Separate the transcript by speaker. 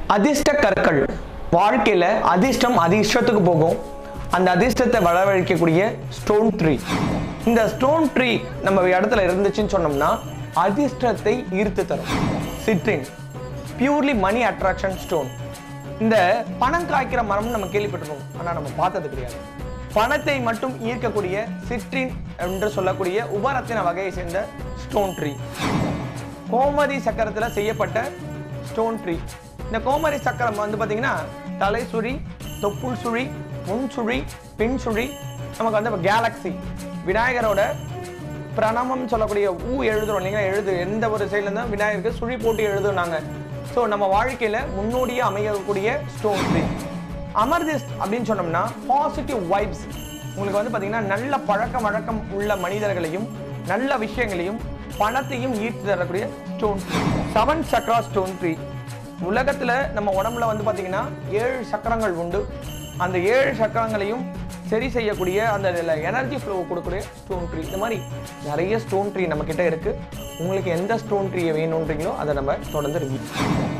Speaker 1: அதிர்ஷ்ட கற்கள் வாழ்க்கையில அதிர்ஷ்டம் அதிர்ஷ்டத்துக்கு போகும் அந்த அதிர்ஷ்டத்தை வரவழைக்கக்கூடிய ஸ்டோன் ட்ரீ இந்த ஸ்டோன் ட்ரீ நம்ம இடத்துல இருந்துச்சுன்னு சொன்னோம்னா அதிர்ஷ்டத்தை ஈர்த்து தரும் citrine purely money attraction stone இந்த பணம் காய்க்கிற மரம்னு நம்ம கேள்விப்பட்டிருக்கோம் ஆனா நம்ம பார்த்தது கிடையாது பணத்தை மட்டும் ஈர்க்கக்கூடிய சிட்ரின் என்று சொல்லக்கூடிய உபரத்தின வகையை சேர்ந்த ஸ்டோன் ட்ரீ கோமதி சக்கரத்துல செய்யப்பட்ட ஸ்டோன் ட்ரீ இந்த கோமதி சக்கரம் வந்து பாத்தீங்கன்னா தலை சுழி தொப்புள் சுழி முன் சுழி பின் சுழி நமக்கு வந்து கேலக்ஸி விநாயகரோட பிரணவம் சொல்லக்கூடிய ஊ எழுதுறோம் இல்லைங்களா எழுது எந்த ஒரு சைடுல இருந்தா விநாயகருக்கு சுழி போட்டு எழுதுனாங்க ஸோ நம்ம வாழ்க்கையில முன்னோடியா அமையக்கூடிய ஸ்டோன் ட்ரீ அமர்திஸ்ட் அப்படின்னு சொன்னோம்னா பாசிட்டிவ் வைப்ஸ் உங்களுக்கு வந்து பாத்தீங்கன்னா நல்ல பழக்க வழக்கம் உள்ள மனிதர்களையும் நல்ல விஷயங்களையும் பணத்தையும் ஈர்த்து தரக்கூடிய stone tree seven chakra stone tree உலகத்துல நம்ம உடம்புல வந்து பாத்தீங்கன்னா ஏழு சக்கரங்கள் உண்டு அந்த ஏழு சக்கரங்களையும் சரி செய்யக்கூடிய அந்த எனர்ஜி ஃப்ளோ கொடுக்கக்கூடிய ஸ்டோன் ட்ரீ இந்த மாதிரி நிறைய ஸ்டோன் ட்ரீ நம்ம கிட்ட இருக்கு உங்களுக்கு எந்த ஸ்டோன் ட்ரீயை வேணுன்றீங்களோ அதை நம்ம தொடர்ந்து ரிவ்யூ